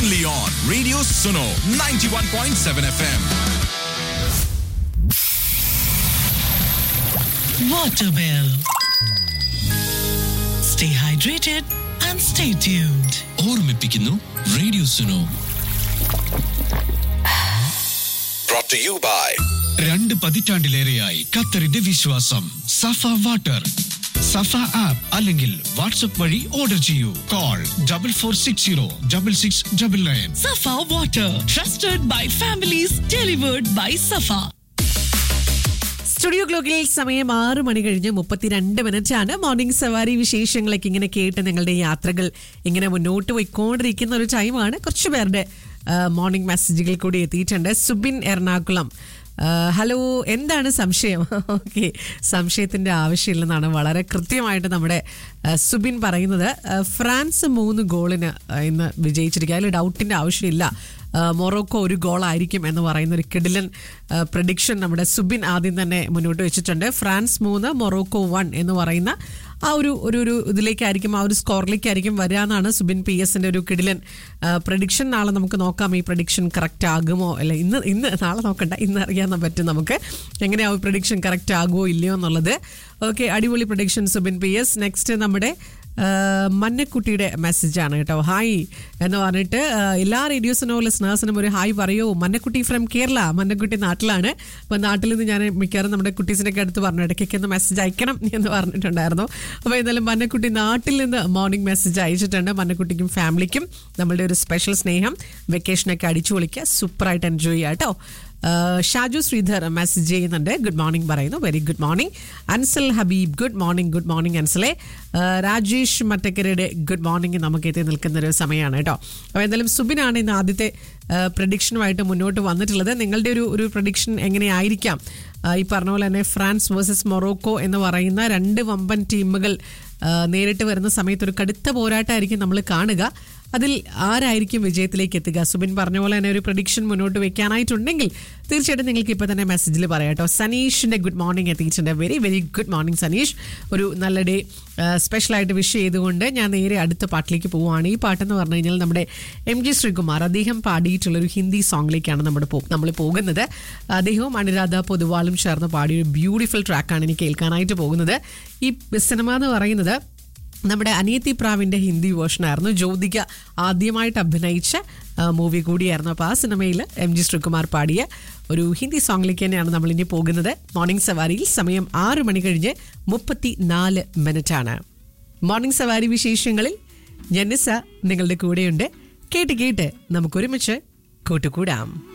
only on Radio Suno 91.7 FM. Waterwell. Stay hydrated and stay tuned. ഓർമ്മിപ്പിക്കുന്നു radio Suno Brought to you by രണ്ട് പതിറ്റാണ്ടിലേറെയായി ഖത്തറിന്റെ വിശ്വാസം Safa water Safa app അല്ലെങ്കിൽ WhatsApp വഴി ഓർഡർ ചെയ്യൂ call double four six zero double six double nine Safa Water, trusted by families, delivered by Safa. Studio ക്ലോക്കിൽ സമയം ആറ് മണി കഴിഞ്ഞ് മുപ്പത്തിരണ്ട് മിനിറ്റ് ആണ് മോർണിംഗ് സവാരി വിശേഷങ്ങളൊക്കെ ഇങ്ങനെ കേട്ട് നിങ്ങളുടെ യാത്രകൾ ഇങ്ങനെ മുന്നോട്ട് പോയിക്കൊണ്ടിരിക്കുന്ന ഒരു ടൈമാണ് കുറച്ച് പേരുടെ മോർണിംഗ് മെസ്സേജുകൾ കൂടി എത്തിയിട്ടുണ്ട് സുബിൻ എറണാകുളം ആ, ഹലോ എന്താണ് സംശയം ഓക്കെ സംശയത്തിന്റെ ആവശ്യമില്ലെന്നാണ് വളരെ കൃത്യമായിട്ട് നമ്മുടെ ആ, സുബിൻ പറയുന്നത് ആ, ഫ്രാൻസ് മൂന്ന് ഗോളിന് ആ, ഇന്ന് വിജയിച്ചിരിക്കുക അതിൽ ഡൗട്ടിന്റെ ആവശ്യമില്ല ആ, മൊറോക്കോ ഒരു ഗോളായിരിക്കും എന്ന് പറയുന്ന ഒരു കിഡിലൻ പ്രഡിക്ഷൻ നമ്മുടെ സുബിൻ ആദ്യം തന്നെ മുന്നോട്ട് വെച്ചിട്ടുണ്ട് ഫ്രാൻസ് മൂന്ന് മൊറോക്കോ വൺ എന്ന് പറയുന്ന ആ ഒരു ഒരു ഒരു ഇതിലേക്കായിരിക്കും ആ ഒരു സ്കോറിലേക്കായിരിക്കും വരിക എന്നാണ് സുബിൻ പി എസിന്റെ ഒരു കിഡിലൻ പ്രഡിക്ഷൻ നാളെ നമുക്ക് നോക്കാം ഈ പ്രഡിക്ഷൻ കറക്റ്റ് ആകുമോ അല്ലെ ഇന്ന് ഇന്ന് നാളെ നോക്കണ്ട ഇന്ന് അറിയാൻ പറ്റും നമുക്ക് എങ്ങനെയാവും പ്രഡിക്ഷൻ കറക്റ്റ് ആകുമോ ഇല്ലയോ എന്നുള്ളത് ഓക്കെ അടിപൊളി prediction Subin P S next നമ്മുടെ ആ, മന്നക്കുട്ടിയുടെ മെസ്സേജാണ് കേട്ടോ ഹായ് എന്ന് പറഞ്ഞിട്ട് ആ, എല്ലാ റേഡിയോസിനോ ലിസ്നേഴ്സിനും ഒരു ഹായ് പറയൂ മന്നക്കുട്ടി ഫ്രം കേരള മന്നക്കുട്ടി നാട്ടിലാണ് അപ്പോൾ നാട്ടിൽ നിന്ന് ഞാൻ മിക്കവാറും നമ്മുടെ കുട്ടീസിനൊക്കെ അടുത്ത് പറഞ്ഞു ഇടയ്ക്കൊക്കെ ഒന്ന് മെസ്സേജ് അയക്കണം എന്ന് പറഞ്ഞിട്ടുണ്ടായിരുന്നു അപ്പോൾ എന്തായാലും മന്നക്കുട്ടി നാട്ടിൽ നിന്ന് മോർണിംഗ് മെസ്സേജ് അയച്ചിട്ടുണ്ട് മന്നക്കുട്ടിക്കും ഫാമിലിക്കും നമ്മളുടെ ഒരു സ്പെഷ്യൽ സ്നേഹം വെക്കേഷനൊക്കെ അടിച്ചു പൊളിക്കുക സൂപ്പറായിട്ട് എൻജോയ് ചെയ്യാം കേട്ടോ ആഹ് ഷാജു ശ്രീധർ മെസ്സേജ് ചെയ്യുന്നുണ്ട് ഗുഡ് മോർണിംഗ് പറയുന്നു very good morning Ansal Habeeb good morning good morning അൻസലെ ആഹ് രാജേഷ് മറ്റക്കരയുടെ ഗുഡ് മോർണിംഗ് നമുക്ക് എത്തി നിൽക്കുന്ന ഒരു സമയമാണ് കേട്ടോ അപ്പോൾ എന്തായാലും സുബിനാണ് ഇന്ന് ആദ്യത്തെ പ്രഡിക്ഷനുമായിട്ട് മുന്നോട്ട് വന്നിട്ടുള്ളത് നിങ്ങളുടെ ഒരു ഒരു പ്രഡിക്ഷൻ എങ്ങനെയായിരിക്കാം ആഹ് ഈ പറഞ്ഞ പോലെ തന്നെ ഫ്രാൻസ് വേഴ്സസ് മൊറോക്കോ എന്ന് പറയുന്ന രണ്ട് വമ്പൻ ടീമുകൾ ആഹ് നേരിട്ട് വരുന്ന സമയത്ത് ഒരു കടുത്ത പോരാട്ടമായിരിക്കും നമ്മൾ കാണുക അതിൽ ആരായിരിക്കും വിജയത്തിലേക്ക് എത്തുക സുബിൻ പറഞ്ഞ പോലെ തന്നെ ഒരു പ്രഡിക്ഷൻ മുന്നോട്ട് വെക്കാനായിട്ടുണ്ടെങ്കിൽ തീർച്ചയായിട്ടും നിങ്ങൾക്ക് ഇപ്പോൾ തന്നെ മെസ്സേജിൽ പറയാം കേട്ടോ സനീഷിന്റെ ഗുഡ് മോർണിംഗ് എത്തിയിട്ടുണ്ട് very very good morning Saneesh ഒരു നല്ല ഡേ സ്പെഷ്യലായിട്ട് വിഷ് ചെയ്തുകൊണ്ട് ഞാൻ നേരെ അടുത്ത പാട്ടിലേക്ക് പോവുകയാണ് ഈ പാട്ടെന്ന് പറഞ്ഞു കഴിഞ്ഞാൽ നമ്മുടെ എം ജി ശ്രീകുമാർ അദ്ദേഹം പാടിയിട്ടുള്ള ഒരു ഹിന്ദി സോങ്ങിലേക്കാണ് നമ്മുടെ പോ- നമ്മൾ പോകുന്നത് അദ്ദേഹവും അനുരാധ പൊതുവാളും ചേർന്ന് പാടിയ ഒരു ബ്യൂട്ടിഫുൾ ട്രാക്കാണ് എനിക്ക് കേൾക്കാനായിട്ട് പോകുന്നത് ഈ സിനിമ എന്ന് പറയുന്നത് നമ്മുടെ അനിയത്തി പ്രാവിന്റെ ഹിന്ദി വേർഷനായിരുന്നു ജ്യോതിക ആദ്യമായിട്ട് അഭിനയിച്ച മൂവി കൂടിയായിരുന്നു അപ്പോൾ ആ സിനിമയിൽ എം ജി ശ്രീകുമാർ പാടിയ ഒരു ഹിന്ദി സോങ്ങിലേക്ക് തന്നെയാണ് നമ്മൾ ഇനി പോകുന്നത് മോർണിംഗ് സവാരിയിൽ സമയം ആറ് മണി കഴിഞ്ഞ് മുപ്പത്തി നാല് മിനിറ്റ് ആണ് മോർണിംഗ് സവാരി വിശേഷങ്ങളിൽ ജനിസ നിങ്ങളുടെ കൂടെയുണ്ട് കേട്ട് കേട്ട് നമുക്കൊരുമിച്ച് കൂട്ടുകൂടാം